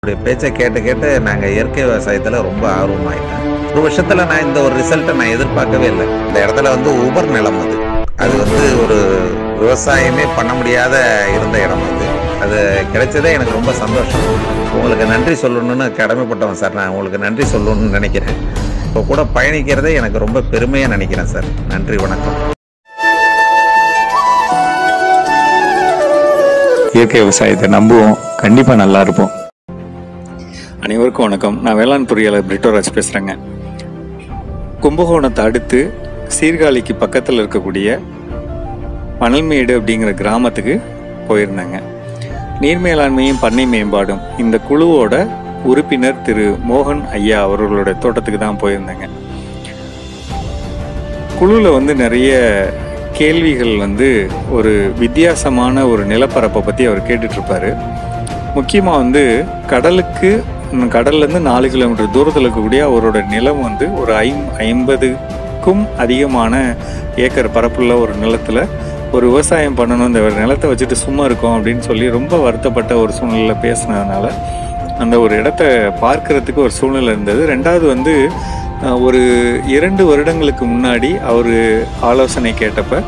இப்படி பேச்சை கேட்டு கேட்டு நாங்கள் இயற்கை விவசாயத்தில் ரொம்ப ஆர்வமாயிட்டேன் ஒரு வருஷத்தில் நான் இந்த ஒரு ரிசல்ட்டை நான் எதிர்பார்க்கவே இல்லை இந்த இடத்துல வந்து உபர் நிலம் அது அது வந்து ஒரு விவசாயமே பண்ண முடியாத இருந்த இடம் அது அது கிடைச்சதே எனக்கு ரொம்ப சந்தோஷம் உங்களுக்கு நன்றி சொல்லணும்னு கடமைப்பட்டவன் சார் நான் உங்களுக்கு நன்றி சொல்லணும்னு நினைக்கிறேன் இப்போ கூட பயணிக்கிறதே எனக்கு ரொம்ப பெருமையாக நினைக்கிறேன் சார் நன்றி வணக்கம் இயற்கை விவசாயத்தை நம்புவோம் கண்டிப்பா நல்லா இருப்போம் அனைவருக்கும் வணக்கம் நான் வேளாண் பொறியாளர் பிரிட்டோராஜ் பேசுகிறேங்க கும்பகோணத்தை அடுத்து சீர்காழிக்கு பக்கத்தில் இருக்கக்கூடிய மணல்மேடு அப்படிங்கிற கிராமத்துக்கு போயிருந்தேங்க நீர் மேலாண்மையும் பண்ணை மேம்பாடும் இந்த குழுவோட உறுப்பினர் திரு மோகன் ஐயா அவர்களோட தோட்டத்துக்கு தான் போயிருந்தேங்க குழுவில் வந்து நிறைய கேள்விகள் வந்து ஒரு வித்தியாசமான ஒரு நிலப்பரப்பை பற்றி அவர் கேட்டுட்டு இருப்பாரு முக்கியமாக வந்து கடலுக்கு ம், கடல்லேருந்து நாலு கிலோமீட்டர் தூரத்தில் இருக்கக்கூடிய அவரோட நிலம் வந்து ஒரு ஐம் ஐம்பதுக்கும் அதிகமான ஏக்கர் பரப்புள்ள ஒரு நிலத்தில் ஒரு விவசாயம் பண்ணணும் இந்த நிலத்தை வச்சுட்டு சும்மா இருக்கோம் அப்படின்னு சொல்லி ரொம்ப வருத்தப்பட்ட ஒரு சூழ்நிலை பேசினதுனால அந்த ஒரு இடத்த பார்க்கறதுக்கு ஒரு சூழ்நிலை இருந்தது ரெண்டாவது வந்து அஹ், ஒரு இரண்டு வருடங்களுக்கு முன்னாடி அவர் ஆலோசனை கேட்டப்ப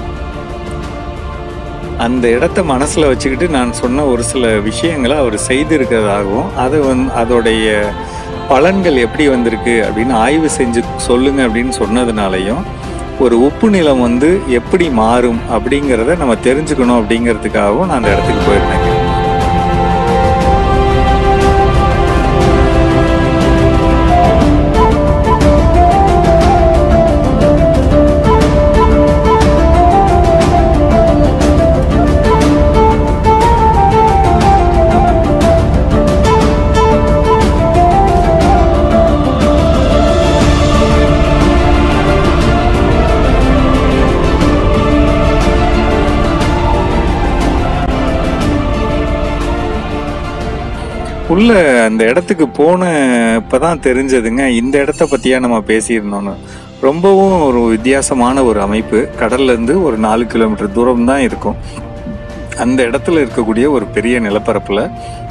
அந்த இடத்த மனசுல வச்சுக்கிட்டு நான் சொன்ன ஒரு சில விஷயங்களை அவர் செய்திருக்கிறதாகவும் அது வந்து அதோடைய பலன்கள் எப்படி வந்திருக்கு அப்படின்னு ஆய்வு செஞ்சு சொல்லுங்க அப்படின்னு சொன்னதுனாலையும் ஒரு உப்பு நிலம் வந்து எப்படி மாறும் அப்படிங்கிறத நம்ம தெரிஞ்சுக்கணும் அப்படிங்கிறதுக்காகவும் நான் அந்த இடத்துக்கு போயிருந்தேங்க உள்ள அந்த இடத்துக்கு போன இப்பதான் தெரிஞ்சதுங்க இந்த இடத்த பத்தியா நம்ம பேசியிருந்தோம்னு ரொம்பவும் ஒரு வித்தியாசமான ஒரு அமைப்பு கடல்ல இருந்து ஒரு நாலு கிலோமீட்டர் தூரம் தான் இருக்கும் அந்த இடத்துல இருக்கக்கூடிய ஒரு பெரிய நிலப்பரப்புல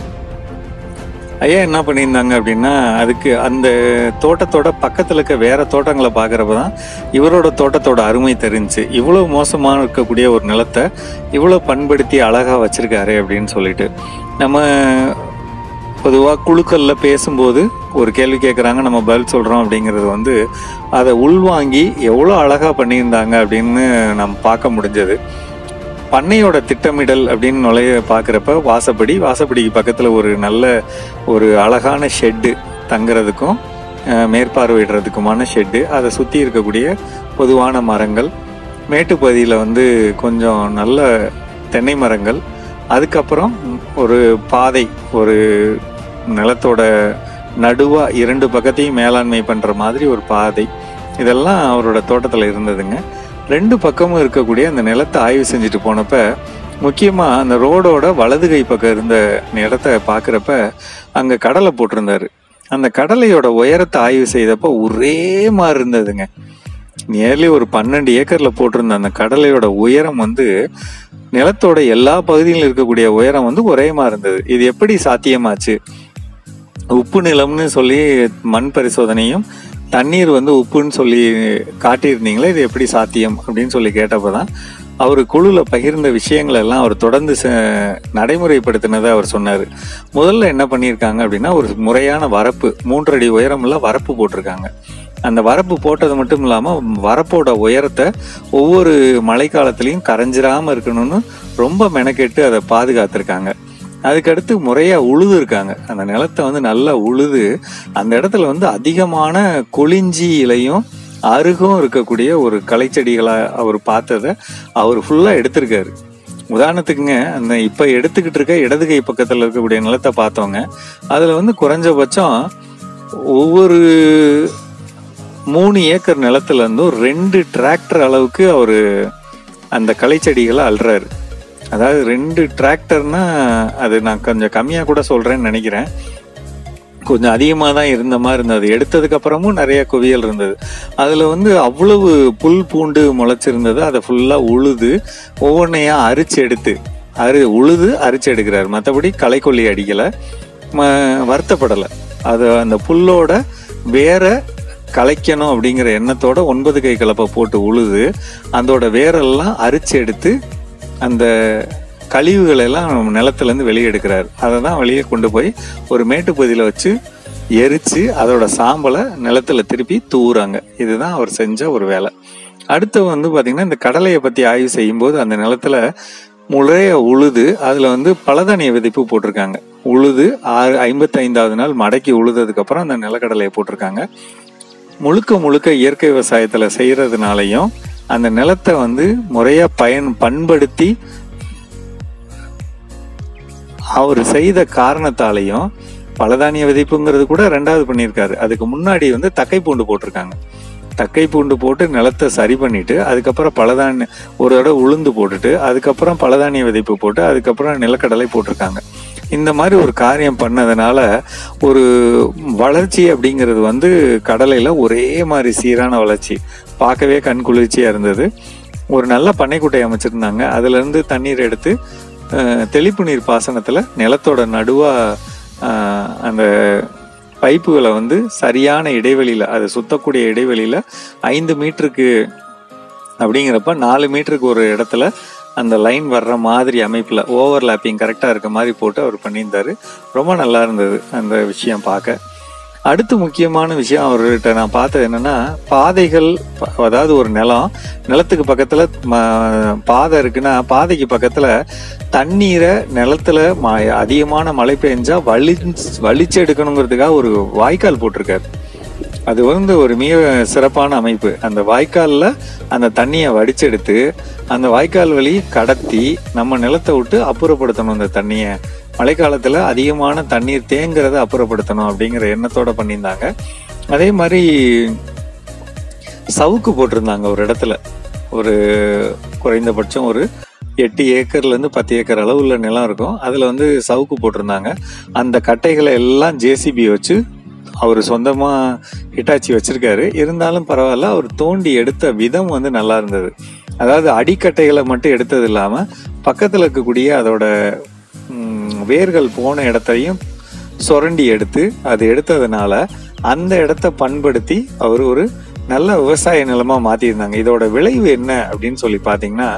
ஐயா என்ன பண்ணியிருந்தாங்க அப்படின்னா அதுக்கு அந்த தோட்டத்தோட பக்கத்துல இருக்க வேற தோட்டங்களை பார்க்கறப்ப தான் இவரோட தோட்டத்தோட அருமை தெரிஞ்சு இவ்வளவு மோசமா இருக்கக்கூடிய ஒரு நிலத்தை இவ்வளவு பண்படுத்தி அழகா வச்சிருக்காரு அப்படின்னு சொல்லிட்டு நம்ம பொதுவாக குழுக்கள்ல பேசும்போது ஒரு கேள்வி கேட்குறாங்க நம்ம பதில் சொல்றோம் அப்படிங்கிறது வந்து அதை உள்வாங்கி எவ்வளோ அழகா பண்ணியிருந்தாங்க அப்படின்னு நம்ம பார்க்க முடிஞ்சது பண்ணையோட திட்டமிடல் அப்படின்னு நுழைய பார்க்குறப்ப வாசப்படி வாசப்படிக்கு பக்கத்தில் ஒரு நல்ல ஒரு அழகான ஷெட்டு தங்குறதுக்கும் அஹ், மேற்பார்வையிடுறதுக்குமான ஷெட்டு அதை சுற்றி இருக்கக்கூடிய பொதுவான மரங்கள் மேட்டுப்பகுதியில் வந்து கொஞ்சம் நல்ல தென்னை மரங்கள் அதுக்கப்புறம் ஒரு பாதை ஒரு நிலத்தோட நடுவா இரண்டு பக்கத்தையும் மேலாண்மை பண்ற மாதிரி ஒரு பாதை இதெல்லாம் அவரோட தோட்டத்தில் இருந்ததுங்க ரெண்டு பக்கமும் இருக்கக்கூடிய அந்த நிலத்தை ஆய்வு செஞ்சுட்டு போனப்ப முக்கியமா அந்த ரோடோட வலது கை பக்கம் இருந்த இடத்த பார்க்குறப்ப அங்க கடலை போட்டிருந்தாரு அந்த கடலையோட உயரத்தை ஆய்வு செய்தப்ப ஒரே மாதிரி இருந்ததுங்க நியர்லி ஒரு பன்னெண்டு ஏக்கர்ல போட்டிருந்த அந்த கடலையோட உயரம் வந்து நிலத்தோட எல்லா பகுதியிலும் இருக்கக்கூடிய உயரம் வந்து ஒரே மாதிரி இருந்தது இது எப்படி சாத்தியமாச்சு உப்பு நிலம்னு சொல்லி மண் பரிசோதனையும் தண்ணீர் வந்து உப்புன்னு சொல்லி காட்டியிருந்தீங்களே இது எப்படி சாத்தியம் அப்படின்னு சொல்லி கேட்டப்பதான் அவர் குழுல பகிர்ந்த விஷயங்கள் எல்லாம் அவர் தொடர்ந்து ச- நடைமுறைப்படுத்தினதை அவர் சொன்னார் முதல்ல என்ன பண்ணியிருக்காங்க அப்படின்னா ஒரு முறையான வரப்பு மூன்றடி உயரமுள்ள வரப்பு போட்டிருக்காங்க அந்த வரப்பு போட்டது மட்டும் இல்லாம வரப்போட உயரத்தை ஒவ்வொரு மழைக்காலத்திலையும் கரைஞ்சிராம இருக்கணும்னு ரொம்ப மெனக்கெட்டு அதை பாதுகாத்திருக்காங்க அதுக்கடுத்து முறையா உழுது இருக்காங்க அந்த நிலத்தை வந்து நல்லா உழுது அந்த இடத்துல வந்து அதிகமான கொளிஞ்சி இலையும் அருகும் இருக்கக்கூடிய ஒரு களைச்செடிகளை அவர் பார்த்ததை அவர் ஃபுல்லா எடுத்திருக்காரு உதாரணத்துக்குங்க அந்த இப்ப எடுத்துக்கிட்டு இருக்க இடது கை பக்கத்துல இருக்கக்கூடிய நிலத்தை பார்த்தோங்க அதுல வந்து குறைஞ்சபட்சம் ஒவ்வொரு மூணு ஏக்கர் நிலத்துல இருந்து ஒரு ரெண்டு டிராக்டர் அளவுக்கு அவரு அந்த களைச்செடிகளை அல்றாரு அதாவது ரெண்டு டிராக்டர்னா அது நான் கொஞ்சம் கம்மியா கூட சொல்றேன்னு நினைக்கிறேன் கொஞ்சம் அதிகமாக தான் இருந்த மாதிரி இருந்தது எடுத்ததுக்கு அப்புறமும் நிறைய குவியல் இருந்தது அதில் வந்து அவ்வளவு புல் பூண்டு முளைச்சிருந்தது அதை ஃபுல்லாக உழுது ஒவ்வொன்றையா அரிச்சு எடுத்து அரு உழுது அரிச்சு எடுக்கிறாரு மற்றபடி களைக்கொல்லி அடிக்கலை ம- வருத்தப்படலை அது அந்த புல்லோட வேற கலைக்கணும் அப்படிங்கிற எண்ணத்தோட ஒன்பது கை கலப்பை போட்டு உழுது அதோட வேரெல்லாம் அரிச்சு எடுத்து அந்த கழிவுகளை எல்லாம் நிலத்துல இருந்து வெளியே எடுக்கிறாரு அதை தான் வெளியே கொண்டு போய் ஒரு மேட்டுப்பகுதியில் வச்சு எரிச்சு அதோட சாம்பலை நிலத்துல திருப்பி தூவுறாங்க இதுதான் அவர் செஞ்ச ஒரு வேலை அடுத்து வந்து பாத்தீங்கன்னா இந்த கடலையை பத்தி ஆய்வு செய்யும்போது அந்த நிலத்துல முறைய உழுது அதுல வந்து பலதானிய விதைப்பு போட்டிருக்காங்க உழுது ஆறு ஐம்பத்தி ஐந்தாவது நாள் மடக்கி உழுததுக்கு அப்புறம் அந்த நிலக்கடலையை போட்டிருக்காங்க முழுக்க முழுக்க இயற்கை விவசாயத்துல செய்யறதுனாலையும் அந்த நிலத்தை வந்து முறையா பயன் பண்படுத்தி அவர் செய்த காரணத்தாலையும் பலதானிய விதைப்புங்கிறது கூட ரெண்டாவது பண்ணியிருக்காரு அதுக்கு முன்னாடி வந்து தக்கை பூண்டு போட்டிருக்காங்க தக்கை பூண்டு போட்டு நிலத்தை சரி பண்ணிட்டு அதுக்கப்புறம் பலதானிய ஒரு தடவை உளுந்து போட்டுட்டு அதுக்கப்புறம் பலதானிய விதைப்பு போட்டு அதுக்கப்புறம் நிலக்கடலை போட்டிருக்காங்க இந்த மாதிரி ஒரு காரியம் பண்ணதுனால ஒரு வளர்ச்சி அப்படிங்கிறது வந்து கடலையில ஒரே மாதிரி சீரான வளர்ச்சி பார்க்கவே கண் குளிர்ச்சியா இருந்தது ஒரு நல்ல பண்ணைக்குட்டை அமைச்சிருந்தாங்க அதுல இருந்து தண்ணீர் எடுத்து அஹ், தெளிப்பு நீர் பாசனத்துல நிலத்தோட நடுவா அஹ், அந்த பைப்புகளை வந்து சரியான இடைவெளியில அது சுத்தக்கூடிய இடைவெளியில ஐந்து மீட்டருக்கு அப்படிங்கிறப்ப நாலு மீட்டருக்கு ஒரு இடத்துல அந்த லைன் வர்ற மாதிரி அமைப்புல ஓவர்லாப்பிங் கரெக்டா இருக்க மாதிரி போட்டு அவர் பண்ணியிருந்தாரு ரொம்ப நல்லா இருந்தது அந்த விஷயம் பார்க்க அடுத்து முக்கியமான விஷயம் அவர்கிட்ட நான் பார்த்தது என்னன்னா பாதைகள் ப- அதாவது ஒரு நிலம் நிலத்துக்கு பக்கத்துல ம- பாதை இருக்குன்னா பாதைக்கு பக்கத்துல தண்ணீரை நிலத்துல ம- அதிகமான மழை பெஞ்சா வலி வலிச்சு எடுக்கணுங்கிறதுக்காக ஒரு வாய்க்கால் போட்டிருக்காரு அது வந்து ஒரு மிக சிறப்பான அமைப்பு அந்த வாய்க்கால்ல அந்த தண்ணியை வடிச்செடுத்து அந்த வாய்க்கால் வழி கடத்தி நம்ம நிலத்தை விட்டு அப்புறப்படுத்தணும் அந்த தண்ணியை மழைக்காலத்துல அதிகமான தண்ணீர் தேங்குறத அப்புறப்படுத்தணும் அப்படிங்கிற எண்ணத்தோட பண்ணியிருந்தாங்க அதே மாதிரி சவுக்கு போட்டிருந்தாங்க ஒரு இடத்துல ஒரு குறைந்தபட்சம் ஒரு எட்டு ஏக்கர்ல இருந்து பத்து ஏக்கர் அளவுள்ள நிலம் இருக்கும் அதுல வந்து சவுக்கு போட்டிருந்தாங்க அந்த கட்டைகளை எல்லாம் ஜேசிபி வச்சு அவர் சொந்தமா ஹிட்டாச்சி வச்சிருக்காரு இருந்தாலும் பரவாயில்ல அவர் தோண்டி எடுத்த விதம் வந்து நல்லா இருந்தது அதாவது அடிக்கட்டைகளை மட்டும் எடுத்தது இல்லாம பக்கத்துல இருக்கக்கூடிய அதோட ம், வேர்கள் போன இடத்தையும் சுரண்டி எடுத்து அது எடுத்ததுனால அந்த இடத்த பண்படுத்தி அவர் ஒரு நல்ல விவசாய நிலமா மாத்திருந்தாங்க இதோட விளைவு என்ன அப்படின்னு சொல்லி பாத்தீங்கன்னா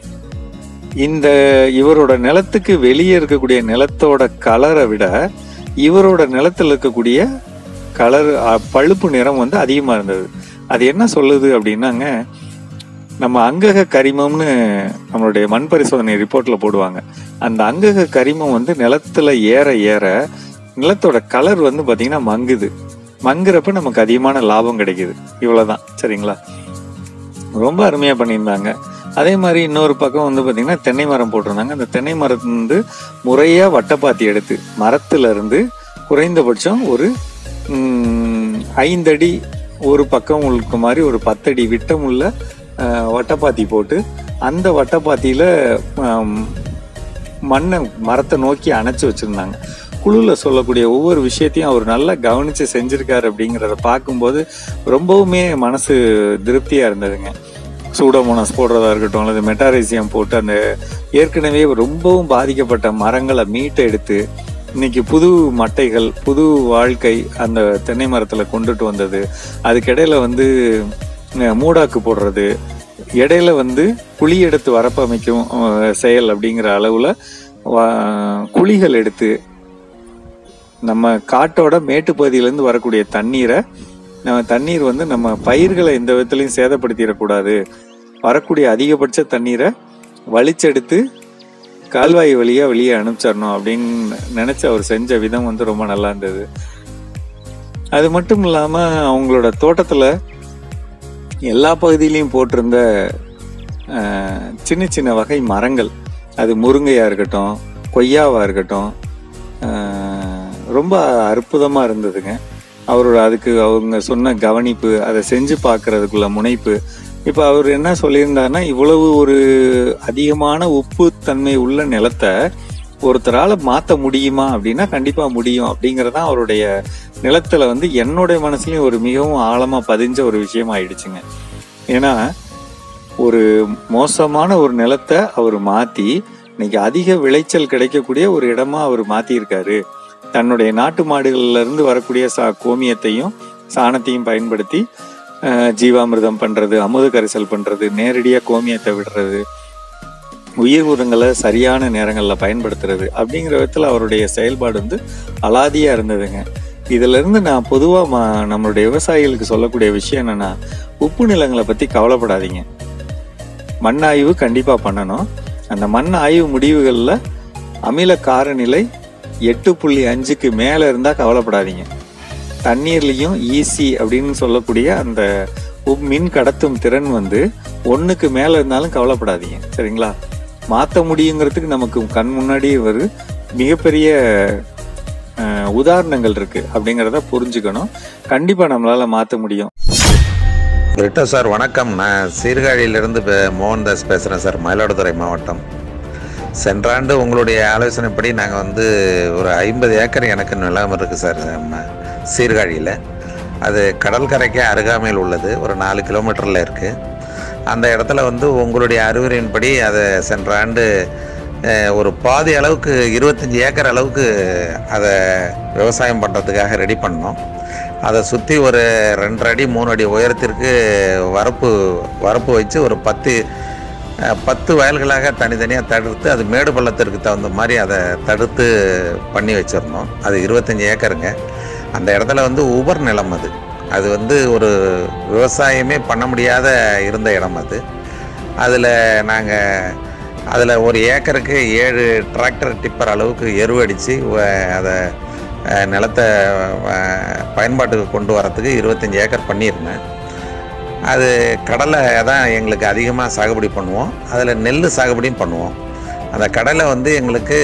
இந்த இவரோட நிலத்துக்கு வெளியே இருக்கக்கூடிய நிலத்தோட கலரை விட இவரோட நிலத்துல இருக்கக்கூடிய கலர் பழுப்பு நிறம் வந்து அதிகமா இருந்தது அது என்ன சொல்லுது அப்படின்னாங்க நம்ம அங்கக கரிமம்னு நம்மளுடைய மண் பரிசோதனை ரிப்போர்ட்ல போடுவாங்க அந்த அங்கக கரிமம் வந்து நிலத்துல ஏற ஏற நிலத்தோட கலர் வந்து பாத்தீங்கன்னா மங்குது மங்குறப்ப நமக்கு அதிகமான லாபம் கிடைக்குது இவ்வளவுதான் சரிங்களா ரொம்ப அருமையா பண்ணியிருந்தாங்க அதே மாதிரி இன்னொரு பக்கம் வந்து பாத்தீங்கன்னா தென்னை மரம் போட்டிருந்தாங்க அந்த தென்னை மரத்துல இருந்து முறையா வட்டப்பாத்தி எடுத்து மரத்துல இருந்து குறைந்தபட்சம் ஒரு ம், ஐந்தடி ஒரு பக்கம் உள்ள மாதிரி ஒரு பத்தடி விட்டமுள்ள அஹ், வட்டப்பாத்தி போட்டு அந்த வட்டப்பாத்தியில ஆம், மண்ணை மரத்தை நோக்கி அணைச்சு வச்சிருந்தாங்க குழுல சொல்லக்கூடிய ஒவ்வொரு விஷயத்தையும் அவர் நல்லா கவனிச்சு செஞ்சிருக்காரு அப்படிங்கிறத பார்க்கும்போது ரொம்பவுமே மனசு திருப்தியா இருந்ததுங்க சூடோமோனாஸ் போடுறதா இருக்கட்டும் அல்லது மெட்டாரைசியம் போட்டு அந்த ஏற்கனவே ரொம்பவும் பாதிக்கப்பட்ட மரங்களை மீட்டு எடுத்து இன்னைக்கு புது மட்டைகள் புது வாழ்க்கை அந்த தென்னை மரத்துல கொண்டுட்டு வந்தது அதுக்கிடையில வந்து அஹ், மூடாக்கு போடுறது இடையில வந்து குழி எடுத்து வரப்பு அமைக்கும் அஹ், செயல் அப்படிங்கிற அளவுல வா- குழிகள் எடுத்து நம்ம காட்டோட மேட்டுப்பகுதியிலேருந்து வரக்கூடிய தண்ணீரை நம்ம தண்ணீர் வந்து நம்ம பயிர்களை எந்த விதத்துலையும் சேதப்படுத்திடக்கூடாது வரக்கூடிய அதிகபட்ச தண்ணீரை வலிச்செடுத்து கால்வாய் வழியா வெளியே அனுப்பிச்சிடணும் அப்படின்னு நினைச்சு அவர் செஞ்ச விதம் வந்து ரொம்ப நல்லா இருந்தது அது மட்டும் இல்லாம அவங்களோட தோட்டத்துல எல்லா பகுதியிலையும் போட்டிருந்த அஹ், சின்ன சின்ன வகை மரங்கள் அது முருங்கையா இருக்கட்டும் கொய்யாவா இருக்கட்டும் அஹ், ரொம்ப அற்புதமா இருந்ததுங்க அவரோட அதுக்கு அவங்க சொன்ன கவனிப்பு அதை செஞ்சு பார்க்கறதுக்குள்ள முனைப்பு இப்போ அவர் என்ன சொல்லியிருந்தாருன்னா இவ்வளவு ஒரு அதிகமான உப்பு தன்மை உள்ள நிலத்தை ஒருத்தரால மாத்த முடியுமா அப்படின்னா கண்டிப்பா முடியும் அப்படிங்கறதான் அவருடைய நிலத்துல வந்து என்னுடைய மனசுலயும் ஒரு மிகவும் ஆழமா பதிஞ்ச ஒரு விஷயம் ஆயிடுச்சுங்க ஏன்னா ஒரு மோசமான ஒரு நிலத்தை அவர் மாத்தி இன்னைக்கு அதிக விளைச்சல் கிடைக்கக்கூடிய ஒரு இடமா அவர் மாத்தி இருக்காரு தன்னுடைய நாட்டு மாடுகள்ல இருந்து வரக்கூடிய சா கோமியத்தையும் சாணத்தையும் பயன்படுத்தி அஹ், ஜீவாமிர்தம் பண்றது அமுத கரைசல் பண்றது நேரடியாக கோமியத்தை விடுறது உயிர் உரங்களை சரியான நேரங்களில் பயன்படுத்துறது அப்படிங்கிற விதத்தில் அவருடைய செயல்பாடு வந்து அலாதியாக இருந்ததுங்க இதுல இருந்து நான் பொதுவாக நம்மளுடைய விவசாயிகளுக்கு சொல்லக்கூடிய விஷயம் என்னன்னா உப்பு நிலங்களை பற்றி கவலைப்படாதீங்க மண் ஆய்வு கண்டிப்பாக பண்ணணும் அந்த மண் ஆய்வு முடிவுகளில் அமில காரநிலை எட்டு புள்ளி அஞ்சுக்கு மேலே இருந்தால் கவலைப்படாதீங்க தண்ணீர்லையும் ஈசி அப்படின்னு சொல்லக்கூடிய அந்த உப் மின் கடத்தும் திறன் வந்து ஒன்றுக்கு மேலே இருந்தாலும் கவலைப்படாதீங்க சரிங்களா மாற்ற முடியுங்கிறதுக்கு நமக்கு கண் முன்னாடி ஒரு மிகப்பெரிய அஹ், உதாரணங்கள் இருக்கு அப்படிங்கிறத புரிஞ்சுக்கணும் கண்டிப்பாக நம்மளால மாற்ற முடியும் பிரிட்டோ சார் வணக்கம் நான் சீர்காழியிலிருந்து பே- மோகன்தாஸ் பேசுகிறேன் சார் மயிலாடுதுறை மாவட்டம் சென்ற ஆண்டு உங்களுடைய ஆலோசனைப்படி நாங்கள் வந்து ஒரு ஐம்பது ஏக்கர் எனக்கு நிலம் இருக்குது சார் நம்ம சீர்காழியில் அது கடற்கரைக்கே அருகாமையில் உள்ளது ஒரு நாலு கிலோமீட்டரில் இருக்குது அந்த இடத்துல வந்து உங்களுடைய அறிவுரையின்படி அதை சென்ற ஆண்டு அஹ், ஒரு பாதி அளவுக்கு இருபத்தஞ்சி ஏக்கர் அளவுக்கு அதை விவசாயம் பண்ணுறதுக்காக ரெடி பண்ணோம் அதை சுற்றி ஒரு ரெண்டரை அடி மூணு அடி உயரத்திற்கு வரப்பு வரப்பு வச்சு ஒரு பத்து அஹ், பத்து வயல்களாக தனித்தனியாக தடுத்து அது மேடு பள்ளத்திற்கு தகுந்த மாதிரி அதை தடுத்து பண்ணி வச்சுருந்தோம் அது இருபத்தஞ்சி ஏக்கருங்க அந்த இடத்துல வந்து உபர் நிலம் அது அது வந்து ஒரு விவசாயமே பண்ண முடியாத இருந்த இடம் அது அதில் நாங்கள் அதில் ஒரு ஏக்கருக்கு ஏழு டிராக்டர் டிப்பர் அளவுக்கு எருவு அடித்து அதை அஹ், நிலத்தை அஹ், பயன்பாட்டுக்கு கொண்டு வரத்துக்கு இருபத்தஞ்சி ஏக்கர் பண்ணியிருந்தேன் அது கடலை தான் எங்களுக்கு அதிகமாக சாகுபடி பண்ணுவோம் அதில் நெல் சாகுபடியும் பண்ணுவோம் அந்த கடலை வந்து எங்களுக்கு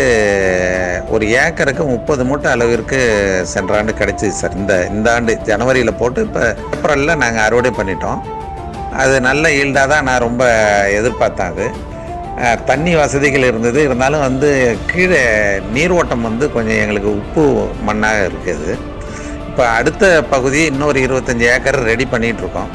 ஒரு ஏக்கருக்கு முப்பது மூட்டை அளவிற்கு சென்ற ஆண்டு கிடைச்சிது சார் இந்த இந்த ஆண்டு ஜனவரியில் போட்டு இப்போ ஏப்ரலில் நாங்கள் அறுவடை பண்ணிட்டோம் அது நல்ல ஈல்டாக தான் நான் ரொம்ப எதிர்பார்த்தேன் அது அஹ், தண்ணி வசதிகள் இருந்தது இருந்தாலும் வந்து கீழே நீரோட்டம் வந்து கொஞ்சம் எங்களுக்கு உப்பு மண்ணாக இருக்குது இப்போ அடுத்த பகுதி இன்னொரு இருபத்தஞ்சி ஏக்கர் ரெடி பண்ணிகிட்ருக்கோம்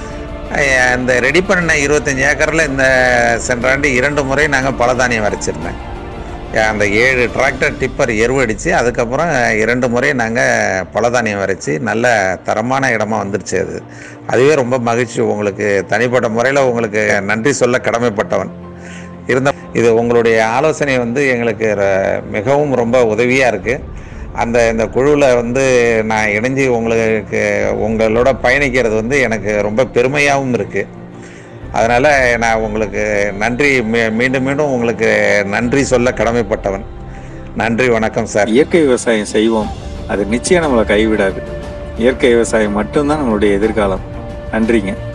இந்த ரெடி பண்ண இருபத்தஞ்சி ஏக்கரில் இந்த சென்ற ஆண்டு இரண்டு முறை நாங்கள் பலதானியம் வரைச்சிருந்தேன் அந்த ஏழு டிராக்டர் டிப்பர் எருவடிச்சு அதுக்கப்புறம் இரண்டு முறை நாங்கள் பலதானியம் வரைச்சி நல்ல தரமான இடமா வந்துருச்சு அது அதுவே ரொம்ப மகிழ்ச்சி உங்களுக்கு தனிப்பட்ட முறையில் உங்களுக்கு நன்றி சொல்ல கடமைப்பட்டவன் இருந்த இது உங்களுடைய ஆலோசனை வந்து எங்களுக்கு ர- மிகவும் ரொம்ப உதவியாக இருக்குது அந்த இந்த குழுவில் வந்து நான் இணைஞ்சு உங்களுக்கு உங்களோட பயணிக்கிறது வந்து எனக்கு ரொம்ப பெருமையாகவும் இருக்குது அதனால் நான் உங்களுக்கு நன்றி மீ- மீண்டும் மீண்டும் உங்களுக்கு நன்றி சொல்ல கடமைப்பட்டவன் நன்றி வணக்கம் சார் இயற்கை விவசாயம் செய்வோம் அது நிச்சயம் நம்மளை கைவிடாது இயற்கை விவசாயம் மட்டும்தான் நம்மளுடைய எதிர்காலம் நன்றிங்க